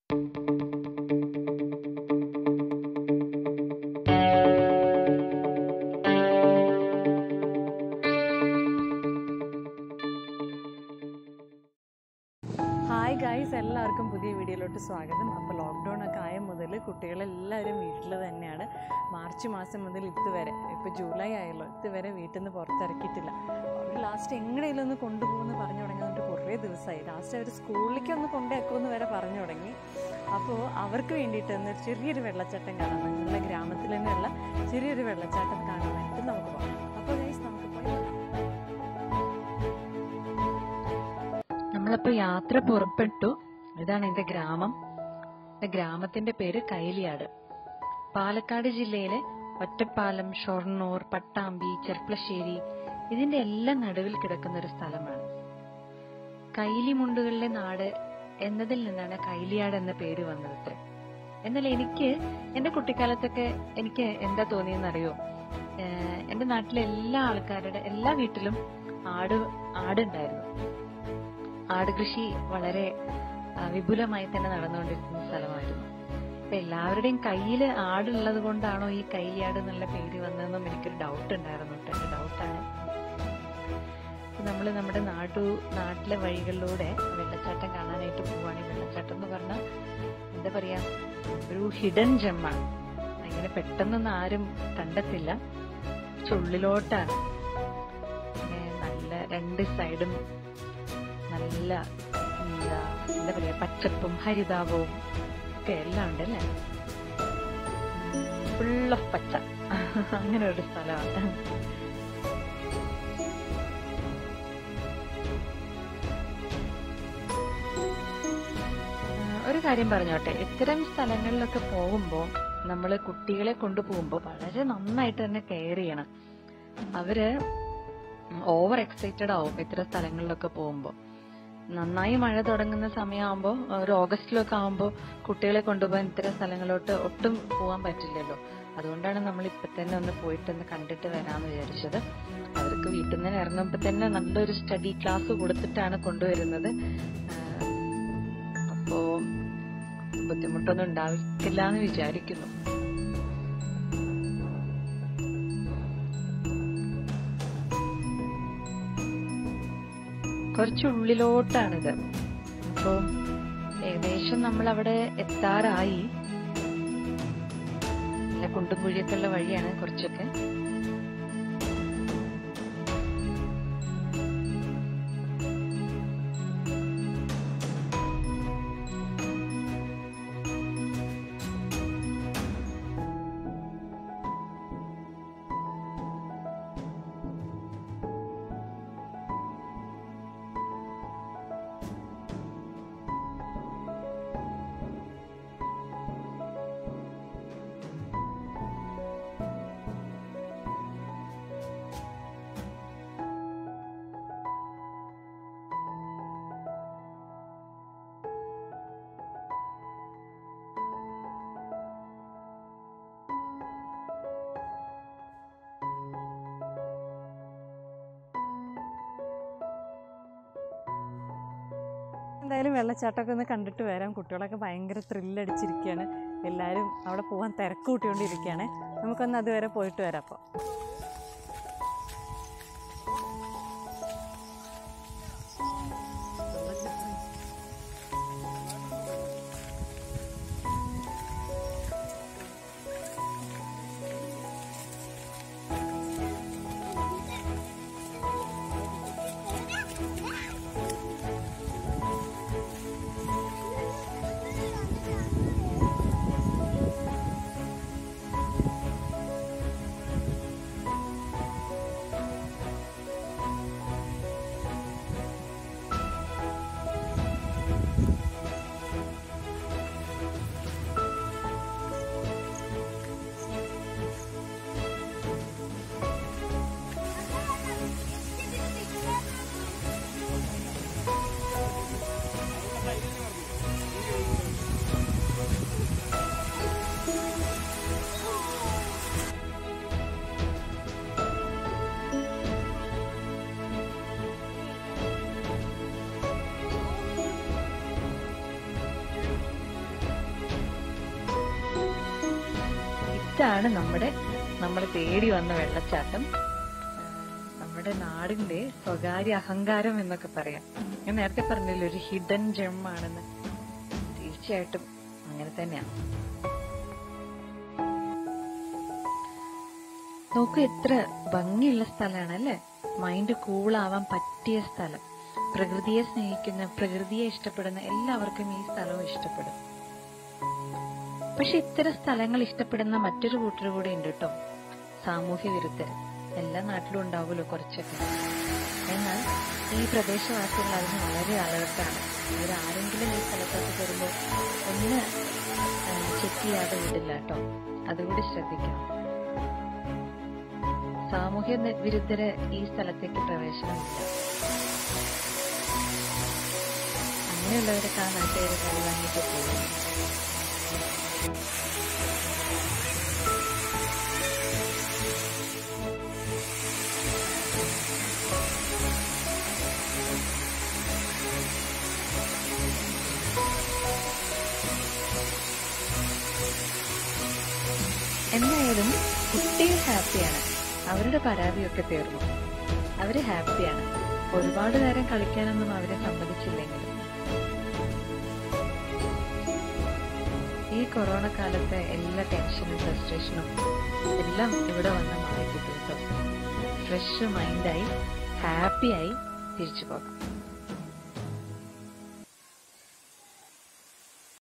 Hi guys എല്ലാവർക്കും പുതിയ വീഡിയോയിലോട്ട് സ്വാഗതം അപ്പോൾ ലോക്ക്ഡൗൺ ഒക്കെ ആയ മുതൽ കുട്ടികളെല്ലാവരും വീട്ടിൽ തന്നെയാണ് മാർച്ച് മാസം മുതൽ ഇതുവരെ ഇപ്പോൾ ജൂലൈ ആയല്ലോ ഇതുവരെ വീട്ടിൽ നിന്ന് പുറത്തിറക്കിയിട്ടില്ല അവർ ലാസ്റ്റ് എങ്ങനെയെങ്കിലും ഒന്ന് കൊണ്ടുപോകുമെന്ന് പറഞ്ഞു തുടങ്ങിയിട്ട് കുറേ ദിവസമായി ലാസ്റ്റ് അവർ സ്കൂളിലേക്ക് ഒന്ന് കൊണ്ടുവെക്കുമെന്ന് വരെ പറഞ്ഞു തുടങ്ങി അപ്പോൾ അവർക്ക് വേണ്ടിയിട്ട് ഒന്ന് ചെറിയൊരു വെള്ളച്ചാട്ടം കാണാം നിങ്ങളുടെ ഗ്രാമത്തിൽ തന്നെയുള്ള ചെറിയൊരു വെള്ളച്ചാട്ടം കാണാനായിട്ട് നമുക്ക് പോകാം അപ്പോൾ ഗൈസ് നമുക്ക് പോയി നോക്കാം. നമ്മളിപ്പോ യാത്ര പുറപ്പെട്ടു ഇതാണ് എന്റെ ഗ്രാമം എന്റെ ഗ്രാമത്തിന്റെ പേര് കൈലിയാട് പാലക്കാട് ജില്ലയിലെ ഒറ്റപ്പാലം ഷൊർണൂർ പട്ടാമ്പി ചെർപ്പളശ്ശേരി ഇതിന്റെ എല്ലാം നടുവിൽ കിടക്കുന്ന ഒരു സ്ഥലമാണ് കൈലിമുണ്ടുകളിലെ നാട് എന്നതിൽ നിന്നാണ് കൈലിയാട് എന്ന പേര് വന്നത് എന്നാൽ എനിക്ക് എന്റെ കുട്ടിക്കാലത്തൊക്കെ എനിക്ക് എന്താ തോന്നിയെന്നറിയോ ഏഹ് എന്റെ നാട്ടിലെ എല്ലാ ആൾക്കാരുടെ എല്ലാ വീട്ടിലും ആട് ആടുണ്ടായിരുന്നു ആട് കൃഷി വളരെ ആ, വിപുലമായി തന്നെ നടന്നുകൊണ്ടിരിക്കുന്ന സ്ഥലമായിരുന്നു അപ്പൊ എല്ലാവരുടെയും കയ്യിൽ ആടുള്ളത് കൊണ്ടാണോ ഈ കൈലിയാട് എന്നുള്ള പേര് വന്നതെന്നും എനിക്കൊരു ഡൗട്ട് ഉണ്ടായിരുന്നു കേട്ടോ എന്റെ ഡൗട്ടാണ് നമ്മൾ നമ്മുടെ നാട്ടു നാട്ടിലെ വഴികളിലൂടെ വെള്ളച്ചാട്ടം കാണാനായിട്ട് പോവാണ് ഈ വെള്ളച്ചാട്ടം എന്ന് പറഞ്ഞാൽ എന്താ പറയാ ഒരു ഹിഡൻ ജെമ്മാണ് അങ്ങനെ പെട്ടെന്നൊന്നും ആരും കണ്ടെത്തില്ല ചുള്ളിലോട്ടാണ് പിന്നെ നല്ല രണ്ട് സൈഡും നല്ല എന്താ എന്താ പറയാ പച്ചപ്പും ഹരിതാപവും ഒക്കെ എല്ലാം ഉണ്ട് അല്ലേ ഫുൾ ഓഫ് പച്ച അങ്ങനെ ഒരു സ്ഥലമാണ് ആ, ഒരു കാര്യം പറഞ്ഞോട്ടെ ഇത്തരം സ്ഥലങ്ങളിലൊക്കെ പോകുമ്പോൾ നമ്മൾ കുട്ടികളെ കൊണ്ടുപോകുമ്പോൾ വളരെ നന്നായിട്ട് തന്നെ കെയർ ചെയ്യണം അവര് ഓവർ എക്സൈറ്റഡ് ആവും ഇത്തരം സ്ഥലങ്ങളിലൊക്കെ പോകുമ്പോൾ നന്നായി മഴ തുടങ്ങുന്ന സമയമാകുമ്പോൾ ഒരു ഓഗസ്റ്റിലൊക്കെ ആകുമ്പോൾ കുട്ടികളെ കൊണ്ടുപോകാൻ ഇത്തരം സ്ഥലങ്ങളിലോട്ട് ഒട്ടും പോകാൻ പറ്റില്ലല്ലോ അതുകൊണ്ടാണ് നമ്മൾ ഇപ്പൊ തന്നെ ഒന്ന് പോയിട്ടൊന്ന് കണ്ടിട്ട് വരാമെന്ന് വിചാരിച്ചത് അവർക്ക് വീട്ടിൽ നിന്ന് ഇറങ്ങുമ്പോൾ തന്നെ നല്ലൊരു സ്റ്റഡി ക്ലാസ് കൊടുത്തിട്ടാണ് കൊണ്ടുവരുന്നത് ആഹ് അപ്പോ ബുദ്ധിമുട്ടൊന്നും ഉണ്ടാവില്ല എന്ന് വിചാരിക്കുന്നു കുറച്ച് ഉള്ളിലോട്ടാണിത് അപ്പോ ഏകദേശം നമ്മൾ അവിടെ എത്താറായി നല്ല കുണ്ടും കുഴിയൊക്കെ ഉള്ള വഴിയാണ് കുറച്ചൊക്കെ എന്തായാലും വെള്ളച്ചാട്ടമൊക്കെ ഒന്ന് കണ്ടിട്ട് വരാം കുട്ടികളൊക്കെ ഭയങ്കര ത്രില്ലടിച്ചിരിക്കുകയാണ് എല്ലാവരും അവിടെ പോകാൻ തിരക്ക് കൂട്ടിക്കൊണ്ടിരിക്കുകയാണ് നമുക്കൊന്ന് അതുവരെ പോയിട്ട് വരാം അപ്പോൾ ഇതാണ് നമ്മുടെ നമ്മൾ തേടി വന്ന വെള്ളച്ചാട്ടം നമ്മുടെ നാടിന്റെ സ്വകാര്യ അഹങ്കാരം എന്നൊക്കെ പറയാം ഞാൻ നേരത്തെ പറഞ്ഞില്ലേ ഒരു ഹിഡൻ ജെം ആണെന്ന് തീർച്ചയായിട്ടും അങ്ങനെ തന്നെയാണ് നോക്കൂ എത്ര ഭംഗിയുള്ള സ്ഥലമാണ് അല്ലേ മൈൻഡ് കൂളാവാൻ പറ്റിയ സ്ഥലം പ്രകൃതിയെ സ്നേഹിക്കുന്ന പ്രകൃതിയെ ഇഷ്ടപ്പെടുന്ന എല്ലാവർക്കും ഈ സ്ഥലവും ഇഷ്ടപ്പെടും പക്ഷെ ഇത്തരം സ്ഥലങ്ങൾ ഇഷ്ടപ്പെടുന്ന മറ്റൊരു കൂട്ടർ കൂടെ ഉണ്ട് കേട്ടോ സാമൂഹ്യ വിരുദ്ധർ എല്ലാ നാട്ടിലും ഉണ്ടാവുമല്ലോ കുറച്ചൊക്കെ എന്നാൽ ഈ പ്രദേശവാസികൾ അതിന് വളരെ അലർട്ടാണ് ഇവരാരെങ്കിലും ഈ സ്ഥലത്തോട്ട് വരുമ്പോൾ ഒന്ന് ചെക്ക് ചെയ്യാതെ വിടില്ല കേട്ടോ അതുകൂടി ശ്രദ്ധിക്കണം സാമൂഹ്യ നി- വിരുദ്ധര് ഈ സ്ഥലത്തേക്ക് പ്രവേശനമില്ല അങ്ങനെയുള്ളവരൊക്കെ ആ നാട്ടുകാരെ കൈ വാങ്ങിയിട്ട് പോകും എന്തായാലും കുട്ടികൾ ഹാപ്പിയാണ് അവരുടെ പരാതിയൊക്കെ തീർന്നു അവര് ഹാപ്പിയാണ് ഒരുപാട് നേരം കളിക്കാനൊന്നും അവരെ സമ്മതിച്ചില്ലെങ്കിലും ഈ കൊറോണ കാലത്തെ എല്ലാ ടെൻഷനും ഫ്രസ്ട്രേഷനും എല്ലാം ഇവിടെ വന്ന് മാറി കിട്ടും കേട്ടോ ഫ്രഷ് മൈൻഡായി ഹാപ്പിയായി തിരിച്ചു പോകാം